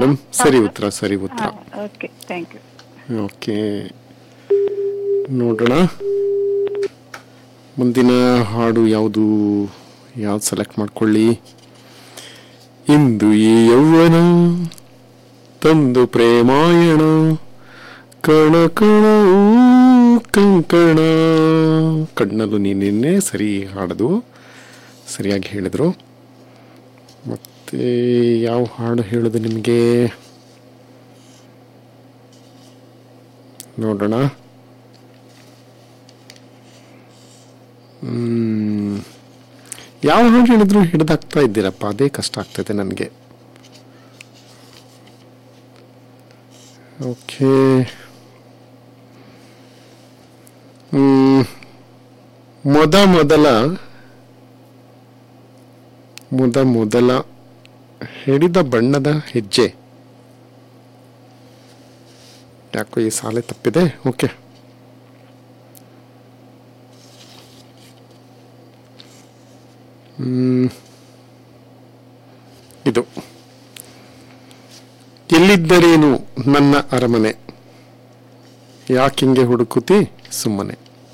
Madam ಸರಿ ಉತ್ತರ ಸರಿ ಉತ್ತರ ಓಕೆ ಥ್ಯಾಂಕ್ ಯು ಓಕೆ ನೋಡೋಣ ಮುಂದಿನ ಹಾಡು ಯಾವುದು ಯಾವ್ದು ಸೆಲೆಕ್ಟ್ ಮಾಡ್ಕೊಳ್ಳಿ ಇಂದು ಈ ಯೌವನ ತಂದು ಪ್ರೇಮಾಯಣ ಕಣ ಕಣ ಊ ಕಂಕಣ ಕಣ್ಣಲ್ಲೂ ನೀನಿನ್ನೆ ಸರಿ ಹಾಡೋದು ಸರಿಯಾಗಿ ಹೇಳಿದ್ರು ಮತ್ತೆ ಯಾವ ಹಾಡು ಹೇಳೋದು ನಿಮಗೆ ನೋಡೋಣ ಹ್ಮ್. ಯಾವ ಹಾಡು ಹೇಳಿದ್ರು ಹಿಡಿದಾಗ್ತಾ ಇದ್ದೀರಪ್ಪ ಅದೇ ಕಷ್ಟ ಆಗ್ತದೆ ನನಗೆ ಓಕೆ ಹ್ಮ್. ಮೊದ ಮೊದಲ ಮೊದ ಮೊದಲ ಹಿಡಿದ ಬಣ್ಣದ ಹೆಜ್ಜೆ ಯಾಕೋ ಈ ಸಾಲೆ ತಪ್ಪಿದೆ ಓಕೆ ಹ್ಮ್. ಇದು ಎಲ್ಲಿದ್ದರೇನು ನನ್ನ ಅರಮನೆ ಯಾಕಿಂಗೆ ಹುಡುಕುತ್ತಿ ಸುಮ್ಮನೆ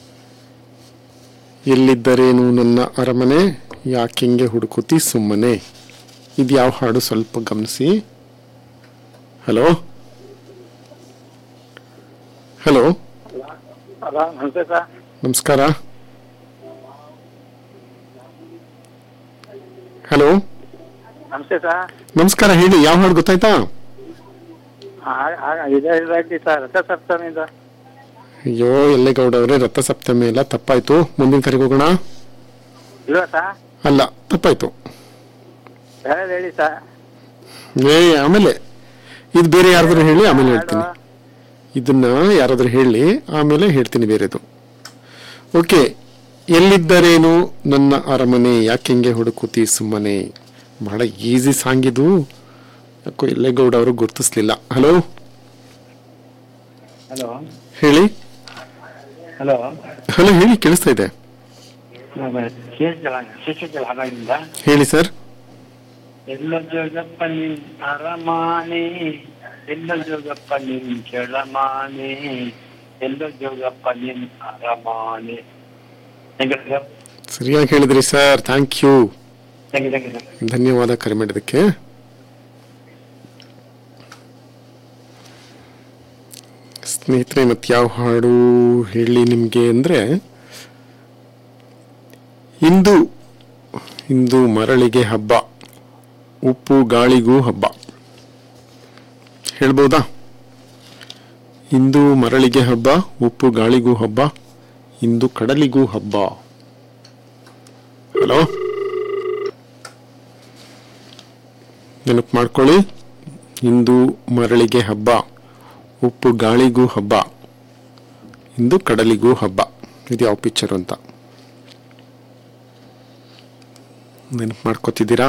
ಎಲ್ಲಿದ್ದರೇನು ನನ್ನ ಅರಮನೆ ಯಾಕಿಂಗೆ ಹುಡುಕುತ್ತಿ ಸುಮ್ಮನೆ ಇದು ಯಾವ ಹಾಡು ಸ್ವಲ್ಪ ಗಮನಿಸಿ ಹಲೋ ಹಲೋ ಹಲೋ ನಮಸ್ತೆ ಸರ್ ನಮಸ್ಕಾರ ಹಲೋ ನಮಸ್ತೆ ಸರ್ ನಮಸ್ಕಾರ ಹೇಳಿ ಯಾವ ಹಾಡು ಗೊತ್ತಾಯ್ತಾ ಇದೇ ಇದಾಗಿ ಸರ್ ರಥ ಸಪ್ತಮಿಯಿಂದ ಅಯ್ಯೋ ಎಲ್ಲೇಗೌಡ ಅವರೇ ರಥ ಸಪ್ತಮಿ ಎಲ್ಲ ತಪ್ಪಾಯ್ತು ಮುಂದಿನ ಕರೆಗೆ ಹೋಗೋಣ ಇಲ್ವಾ ಸರ್ ಅಲ್ಲ ತಪ್ಪಾಯ್ತು ಬೇರೆ ಹೇಳಿ ಸರ್ ಏ ಆಮೇಲೆ ಇದು ಬೇರೆ ಯಾರಾದ್ರೂ ಹೇಳಿ ಆಮೇಲೆ ಹೇಳ್ತೀನಿ ಇದನ್ನ ಯಾರಾದ್ರೂ ಹೇಳಿ ಆಮೇಲೆ ಹೇಳ್ತೀನಿ ಬೇರೆದು ಓಕೆ ಎಲ್ಲಿದ್ದರೇನು ನನ್ನ ಅರಮನೆ ಯಾಕೆಂಗೆ ಹುಡುಕುತ್ತಿ ಸುಮ್ಮನೆ ಬಹಳ ಈಸಿ ಸಾಂಗ್ ಇದು ಯಾಕೋ ಎಲ್ಲೇಗೌಡ ಅವರು ಗುರ್ತಿಸ್ಲಿಲ್ಲ ಹಲೋ ಹಲೋ ಹೇಳಿ ಹಲೋ ಹಲೋ ಹೇಳಿ ಕೇಳಿಸ್ತಾ ಇದೆ ಶಿಕ್ಷಕರ ಹಾಗಾಗಿ ಹೇಳಿ ಸರ್ ಎಲ್ಲ ಜೋಗಪ್ಪ ನಿನ್ ಅರಮಾನೆ ಎಲ್ಲ ಜೋಗಪ್ಪ ನಿನ್ ಕೆಳಮಾನೆ ಎಲ್ಲ ಜೋಗಪ್ಪ ನಿನ್ ಅರಮಾನೆ ಥ್ಯಾಂಕ್ ಯು ಸರ್ ಸರಿಯಾಗಿ ಹೇಳಿದ್ರಿ sir thank you thank you thank you sir ಧನ್ಯವಾದ ಕರೆ ಮಾಡಿದ್ದಕ್ಕೆ ಸ್ನೇಹಿತರೆ ಮತ್ತೆ ಯಾವ ಹಾಡು ಹೇಳಿ ನಿಮಗೆ ಅಂದರೆ ಇಂದು ಇಂದು ಮರಳಿಗೆ ಹಬ್ಬ ಉಪ್ಪು ಗಾಳಿಗೂ ಹಬ್ಬ ಹೇಳ್ಬೋದಾ ಇಂದು ಮರಳಿಗೆ ಹಬ್ಬ ಉಪ್ಪು ಗಾಳಿಗೂ ಹಬ್ಬ ಇಂದು ಕಡಲಿಗೂ ಹಬ್ಬ ಹಲೋ ನೆನಪು ಮಾಡ್ಕೊಳ್ಳಿ ಇಂದು ಮರಳಿಗೆ ಹಬ್ಬ ಉಪ್ಪು ಗಾಳಿಗೂ ಹಬ್ಬ ಇಂದು ಕಡಲಿಗೂ ಹಬ್ಬ ಇದು ಯಾವ ಪಿಕ್ಚರ್ ಅಂತ ನೆನಪು ಮಾಡ್ಕೋತಿದ್ದೀರಾ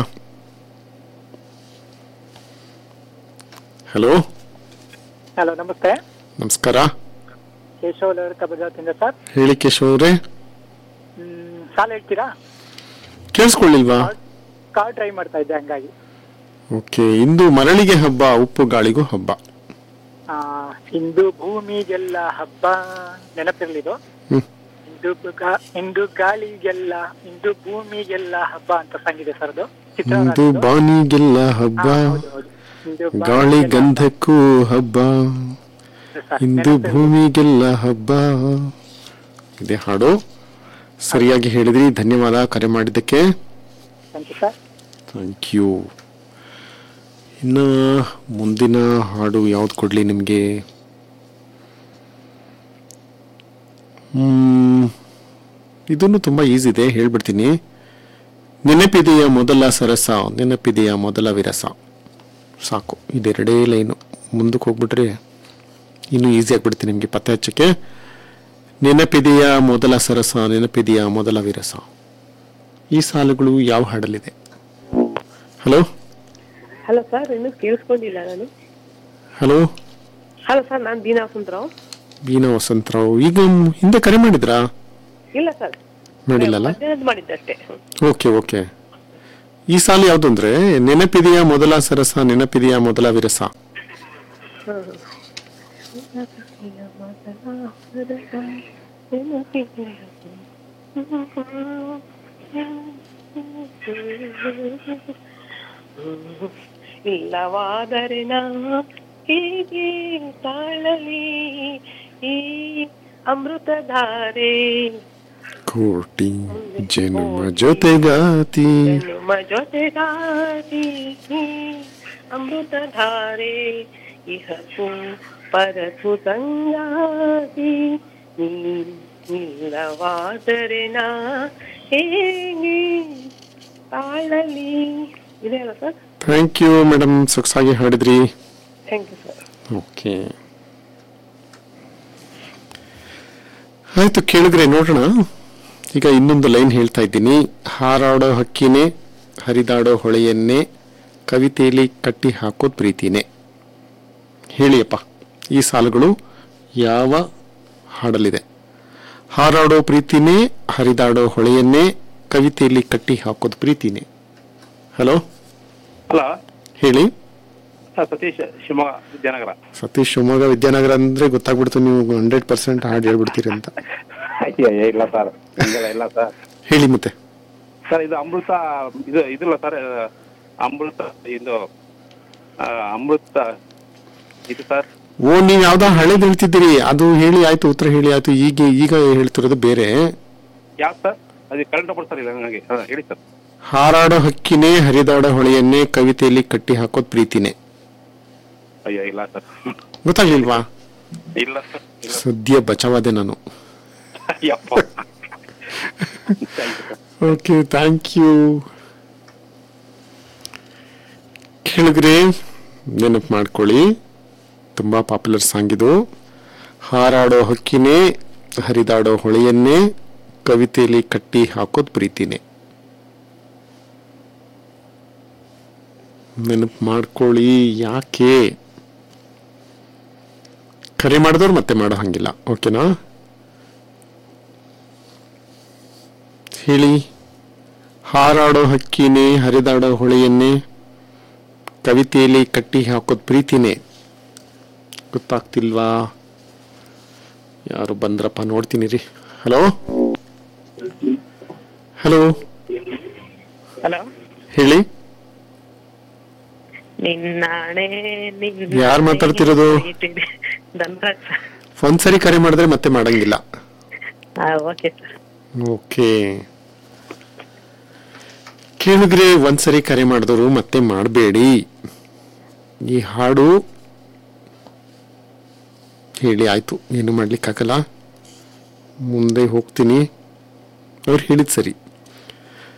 ಹಲೋ ಹಲೋ ನಮಸ್ತೆ ನಮಸ್ಕಾರ ಕೇಶವ್ ಲವರ್ ಕಬಜಾತಿಂದ ಸರ್ ಹೇಳಿ ಕೇಶವ್ ಅವರೇ ಸಾಲ ಹೇಳ್ತೀರಾ ಕೇಳಿಸ್ಕೊಳ್ಳಿಲ್ವಾ ಕಾರ್ ಡ್ರೈವ್ ಮಾಡ್ತಾ ಇದ್ದೆ ಹಂಗಾಗಿ ಓಕೆ ಇಂದು ಮರಳಿಗೆ ಹಬ್ಬ ಉಪ್ಪು ಗಾಳಿಗೂ ಹಬ್ಬ ಆ, ಇಂದು ಭೂಮಿಗೆಲ್ಲ ಹಬ್ಬ ನೆನಪಿರ್ಲಿದು ಹ್ಮ್. ಇಂದು ಗಾ- ಇಂದು ಗಾಳಿಗೆಲ್ಲ ಇಂದು ಭೂಮಿಗೆಲ್ಲ ಹಬ್ಬ ಅಂತ ಸಂಗಿದೆ ಸರ್ ಅದು ಚಿತ್ರ ಇಂದು ಬಾನಿಗೆಲ್ಲ ಹಬ್ಬ ಗಾಳಿ ಗಂಧಕ್ಕೂ ಹಬ್ಬ ಇಂದು ಭೂಮಿಗೆಲ್ಲ ಹಬ್ಬ ಇದೆ ಹಾಡು ಸರಿಯಾಗಿ ಹೇಳಿದ್ರಿ ಧನ್ಯವಾದ ಕರೆ ಮಾಡಿದ್ದಕ್ಕೆ thank you sir thank you ಇನ್ನು ಮುಂದಿನ ಹಾಡು ಯಾವ್ದು ಕೊಡಲಿ ನಿಮಗೆ ಇದನ್ನು ತುಂಬ ಈಸಿ ಇದೆ ಹೇಳ್ಬಿಡ್ತೀನಿ ನೆನಪಿದೆಯ ಮೊದಲ ಸರಸ ನೆನಪಿದೆಯ ಮೊದಲ ವಿರಸ ಸಾಕು ಇದೆರಡೇ ಲೈನು ಮುಂದಕ್ಕೆ ಹೋಗ್ಬಿಟ್ರೆ ಇನ್ನೂ ಈಸಿ ಆಗ್ಬಿಡ್ತೀನಿ ನಿಮಗೆ ಪತ್ತೆ ಹಚ್ಚಕ್ಕೆ ನೆನಪಿದೆಯ ಮೊದಲ ಸರಸ ನೆನಪಿದೆಯ ಮೊದಲ ವಿರಸ ಈ ಸಾಲುಗಳು ಯಾವ ಹಾಡಲ್ಲಿದೆ ಹಲೋ ಹಲೋ ಸರ್ ಇನ್ನೂ ಕೇಳಿಸ್ಕೊಂಡಿಲ್ಲ ನಾನು ಹಲೋ ಹಲೋ ಸರ್ ನಾನು ಬೀನಾ ವಸಂತರಾವ್ ಬೀನಾ ವಸಂತರಾವ್ ಈಗ ಮ್- ಹಿಂದೆ ಕರೆ ಮಾಡಿದ್ರಾ ಇಲ್ಲ ಸರ್ ಮಾಡಿಲ್ಲಲ್ಲ ಮಧ್ಯಾಹ್ನದ ಮಾಡಿದ್ದಷ್ಟೇ ಓಕೆ ಓಕೆ ಈ ಸಾಲು ಯಾವ್ದು ಅಂದ್ರೆ ನೆನಪಿದೆಯಾ ಮೊದಲ ಸರಸ ನೆನಪಿದೆಯಾ ಮೊದಲ ವಿರಸ ಇಲ್ಲವಾದರೆ ನಾ ಹೀಗೆ ತಾಳಲಿ ಈ ಅಮೃತಧಾರೆ ಕೋಟಿ ಜನ್ಮ ಜೊತೆಗಾತಿ ಜನುಮ ಜೊತೆಗಾತಿ ಈ ಅಮೃತಧಾರೆ ಇಹಕು ಪರಸು ಸಂಗಾತಿ ನೀ ಇಲ್ಲವಾದರೆ ನಾ ಹೇಗೆ ತಾಳಲಿ ಇದೆ ಅಲ್ಲ ಸರ್ ಥ್ಯಾಂಕ್ ಯು ಮೇಡಮ್ ಸೊಗಸಾಗಿ ಹಾಡಿದ್ರಿ ಥ್ಯಾಂಕ್ ಯು ಸರ್ ಓಕೆ ಆಯ್ತು ಕೇಳಿದ್ರೆ ನೋಡೋಣ ಈಗ ಇನ್ನೊಂದು ಲೈನ್ ಹೇಳ್ತಾ ಇದ್ದೀನಿ ಹಾರಾಡೋ ಹಕ್ಕಿನೇ ಹರಿದಾಡೋ ಹೊಳೆಯನ್ನೇ ಕವಿತೆಯಲ್ಲಿ ಕಟ್ಟಿ ಹಾಕೋದ್ ಪ್ರೀತಿನೇ ಹೇಳಿಯಪ್ಪ ಈ ಸಾಲುಗಳು ಯಾವ ಹಾಡಲಿದೆ ಹಾರಾಡೋ ಪ್ರೀತಿನೇ ಹರಿದಾಡೋ ಹೊಳೆಯನ್ನೇ ಕವಿತೆಯಲ್ಲಿ ಕಟ್ಟಿ ಹಾಕೋದ್ ಪ್ರೀತಿನೇ ಹಲೋ ಹಲೋ ಹೇಳಿ ಸರ್ ಸತೀಶ್ ಶಿವಮೊಗ್ಗ ವಿದ್ಯಾನಗರ ಸತೀಶ್ ಶಿವಮೊಗ್ಗ ವಿದ್ಯಾನಗರ ಅಂದ್ರೆ ಗೊತ್ತಾಗ್ಬಿಡ್ತು ನೀವು ಹಂಡ್ರೆಡ್ ಪರ್ಸೆಂಟ್ ಹಾಡು ಹೇಳ್ಬಿಡ್ತೀರಿ ಅಂತ ಅಯ್ಯ ಇಲ್ಲ ಸರ್ ಹಂಗೆಲ್ಲ ಇಲ್ಲ ಸರ್ ಹೇಳಿ ಮತ್ತೆ ಸರ್ ಇದು ಅಮೃತ ಇದು ಇದಿಲ್ಲ ಸರ್ ಅಮೃತ ಇದು ಆ, ಅಮೃತ ಇದು ಸರ್ ಓ ನೀವ್ ಯಾವ್ದೋ ಹಳೇದ್ ಹೇಳ್ತಿದ್ದೀರಿ ಅದು ಹೇಳಿ ಆಯ್ತು ಉತ್ತರ ಹೇಳಿ ಆಯ್ತು ಈಗ ಈಗ ಹೇಳ್ತಿರೋದು ಬೇರೆ ಯಾವ್ದು ಸರ್ ಅದು ಕರೆಂಟ್ ನಂಬರ್ ಸರ್ ಇಲ್ಲ ನನಗೆ ಹಾ, ಹೇಳಿ ಸರ್ ಹಾರಾಡೋ ಹಕ್ಕಿನೇ ಹರಿದಾಡೋ ಹೊಳೆಯನ್ನೇ ಕವಿತೆಯಲ್ಲಿ ಕಟ್ಟಿ ಹಾಕೋದ್ ಪ್ರೀತಿನೇ ಅಯ್ಯೋ ಇಲ್ಲ ಸರ್ ಗೊತ್ತಾಗ್ಲಿಲ್ವಾ ಇಲ್ಲ ಸರ್ ಇಲ್ಲ ಸದ್ಯ ಬಚಾವಾದೆ ನಾನು Ayyappa Thank you, sir. Okay thank you ಕೇಳಿದ್ರೆ ನೆನಪು ಮಾಡ್ಕೊಳ್ಳಿ ತುಂಬಾ ಪಾಪ್ಯುಲರ್ ಸಾಂಗ್ ಇದು ಹಾರಾಡೋ ಹಕ್ಕಿನೇ ಹರಿದಾಡೋ ಹೊಳೆಯನ್ನೇ ಕವಿತೆಯಲ್ಲಿ ಕಟ್ಟಿ ಹಾಕೋದ್ ಪ್ರೀತಿನೇ ನೆನಪು ಮಾಡ್ಕೊಳ್ಳಿ ಯಾಕೆ ಕರೆ ಮಾಡಿದವ್ರು ಮತ್ತೆ ಮಾಡೋ ಹಂಗಿಲ್ಲ ಓಕೆನಾ ಹೇಳಿ ಹಾರಾಡೋ ಹಕ್ಕಿನೇ ಹರಿದಾಡೋ ಹೊಳೆಯನ್ನೇ ಕವಿತೆಯಲ್ಲಿ ಕಟ್ಟಿ ಹಾಕೋದ್ ಪ್ರೀತಿನೇ ಗೊತ್ತಾಗ್ತಿಲ್ವಾ ಯಾರು ಬಂದ್ರಪ್ಪ ನೋಡ್ತೀನಿ ರೀ ಹಲೋ ಹಲೋ ಹಲೋ ಹೇಳಿ ನಿನ್ನಾಣೆ ನಿನ್ನ ಯಾರ್ ಮಾತಾಡ್ತಿರೋದು? ಧನ್ರಾಜ್ ಸರ್ ಒಂದ್ಸರಿ ಕರೆ ಮಾಡಿದ್ರೆ ಮತ್ತೆ ಮಾಡಂಗಿಲ್ಲ ಓಕೆ ಸರ್ ಓಕೆ ಕೇಳಿದ್ರೆ ಒಂದ್ಸರಿ ಕರೆ ಮಾಡಿದವರು ಮತ್ತೆ ಮಾಡಬೇಡಿ ಈ ಹಾಡು ಹೇಳಿ ಆಯ್ತು ಏನು ಮಾಡ್ಲಿಕ್ಕಾಗಲ್ಲ ಮುಂದೆ ಹೋಗ್ತೀನಿ ಅವ್ರು ಹೇಳಿದ್ ಸರಿ